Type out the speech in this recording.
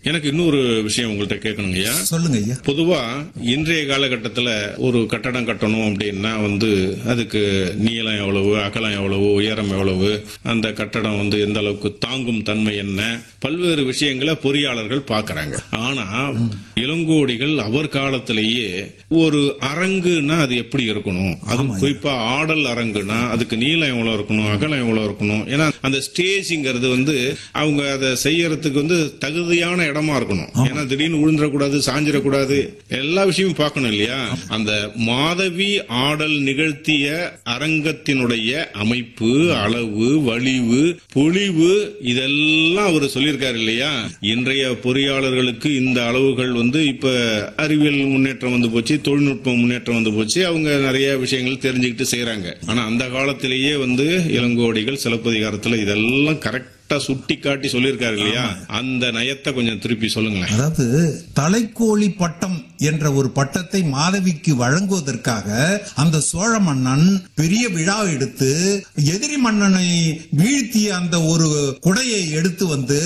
எனக்கு இன்னொரு விஷயம் உங்கள்கிட்ட கேட்கணுங்க ஐயா சொல்லுங்க ஐயா பொதுவா இன்றைய காலகட்டத்துல ஒரு கட்டடம் கட்டணும் அப்படின்னா வந்து அதுக்கு நீளம் எவ்வளவு அகலம் எவ்வளவு உயரம் எவ்வளவு அந்த கட்டடம் வந்து எந்த அளவுக்கு தாங்கும் தன்மை என்ன பல்வேறு விஷயங்களை பொறியாளர்கள் பார்க்கறாங்க ஆனா இளங்கோடிகள் அவர் காலத்திலேயே ஒரு அரங்குனா அது எப்படி இருக்கணும் அது குறிப்பா ஆடல் அரங்குனா அதுக்கு நீளம் எவ்வளவு இருக்கணும் அகலம் எவ்வளவு இருக்கணும் ஏன்னா அந்த ஸ்டேஜிங்கிறது வந்து அவங்க அதை செய்யறதுக்கு வந்து தகுதியான இடமா இருக்கணும் ஏன்னா திடீர்னு விழுந்துடக்கூடாது சாஞ்சிடக்கூடாது எல்லா விஷயமும் பார்க்கணும் இல்லையா அந்த மாதவி ஆடல் நிகழ்த்திய அரங்கத்தினுடைய அமைப்பு அளவு வலிவு பொலிவு இதெல்லாம் அவர் சொல்லியிருக்காரு இல்லையா இன்றைய பொறியாளர்களுக்கு இந்த அளவுகள் வந்து இப்ப அறிவியல் முன்னேற்றம் வந்து போச்சு தொழில்நுட்ப முன்னேற்றம் வந்து போச்சு அவங்க நிறைய விஷயங்கள் தெரிஞ்சுக்கிட்டு செய்யறாங்க ஆனா அந்த காலத்திலேயே வந்து இளங்கோடிகள் சிலப்பதிகாரத்துல இதெல்லாம் கரெக்டா சுட்டி காட்டி சொல்லியிருக்காரு இல்லையா அந்த நயத்தை கொஞ்சம் திருப்பி சொல்லுங்களேன் அதாவது தலைக்கோழி பட்டம் என்ற ஒரு பட்டத்தை மாதவிக்கு வழங்குவதற்காக அந்த சோழ மன்னன் பெரிய விழா எடுத்து எதிரி மன்னனை வீழ்த்திய அந்த ஒரு குடையை எடுத்து வந்து